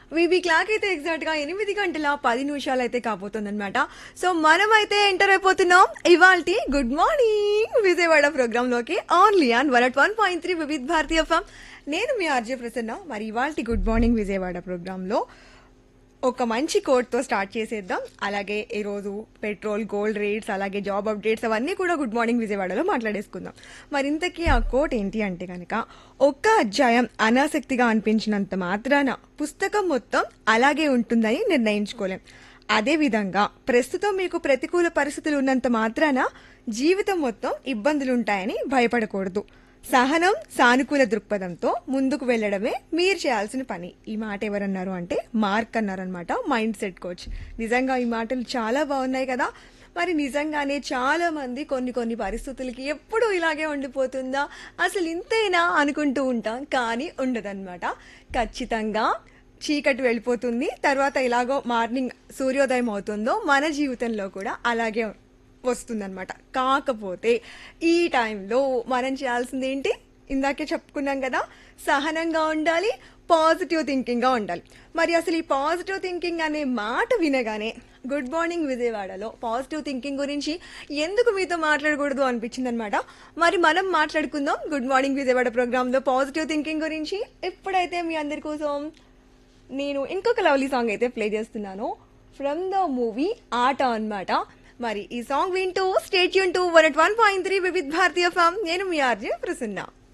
VB clock అయితే exact గా ఎనిమిది గంటల పది నిమిషాలు అయితే కాబోతుందన్నమాట సో మనం అయితే ఎంటర్ అయిపోతున్నాం ఇవాల్టి గుడ్ మార్నింగ్ విజయవాడ ప్రోగ్రామ్ లోకి only on one at one point three Vividh Bharati FM నేను మీ ఆర్జే ప్రసన్న మరి ఇవాల్టి గుడ్ మార్నింగ్ విజయవాడ ప్రోగ్రామ్ లో ఒక మంచి కోడ్తో స్టార్ట్ చేసేద్దాం అలాగే ఈరోజు పెట్రోల్ గోల్డ్ రేట్స్ అలాగే జాబ్ అప్డేట్స్ అవన్నీ కూడా గుడ్ మార్నింగ్ విజయవాడలో మాట్లాడేసుకుందాం మరి ఇంతకీ ఆ కోట్ ఏంటి అంటే కనుక ఒక్క అధ్యాయం అనాసక్తిగా అనిపించినంత మాత్రాన పుస్తకం మొత్తం అలాగే ఉంటుందని నిర్ణయించుకోలేం అదేవిధంగా ప్రస్తుతం మీకు ప్రతికూల పరిస్థితులు ఉన్నంత మాత్రాన జీవితం మొత్తం ఇబ్బందులుంటాయని భయపడకూడదు సహనం సానుకూల దృక్పథంతో ముందుకు వెళ్ళడమే మీరు చేయాల్సిన పని ఈ మాట ఎవరన్నారు అంటే మార్క్ అన్నారనమాట మైండ్ సెట్ కోచ్ నిజంగా ఈ మాటలు చాలా బాగున్నాయి కదా మరి నిజంగానే చాలా మంది కొన్ని కొన్ని పరిస్థితులకి ఎప్పుడు ఇలాగే ఉండిపోతుందా అసలు ఇంతేనా అనుకుంటూ ఉంటాం కానీ ఉండదన్నమాట ఖచ్చితంగా చీకటి వెళ్ళిపోతుంది తర్వాత ఇలాగో మార్నింగ్ సూర్యోదయం అవుతుందో మన జీవితంలో కూడా అలాగే వస్తుందన్నమాట కాకపోతే ఈ టైంలో మనం చేయాల్సింది ఏంటి ఇందాకే చెప్పుకున్నాం కదా సహనంగా ఉండాలి పాజిటివ్ థింకింగ్గా ఉండాలి మరి అసలు ఈ పాజిటివ్ థింకింగ్ అనే మాట వినగానే గుడ్ మార్నింగ్ విజయవాడలో పాజిటివ్ థింకింగ్ గురించి ఎందుకు మీతో మాట్లాడకూడదు అనిపించింది అనమాట మరి మనం మాట్లాడుకుందాం గుడ్ మార్నింగ్ విజయవాడ ప్రోగ్రాంలో పాజిటివ్ థింకింగ్ గురించి ఇప్పుడైతే మీ అందరి కోసం నేను ఇంకొక లవ్లీ సాంగ్ అయితే ప్లే చేస్తున్నాను ఫ్రమ్ ద మూవీ ఆట అన్నమాట మరి ఈ సాంగ్ వింటూ స్టేట్ యూన్ two one eight one point three Vividh Bharati FM నేను మీ ఆర్జే ప్రసన్న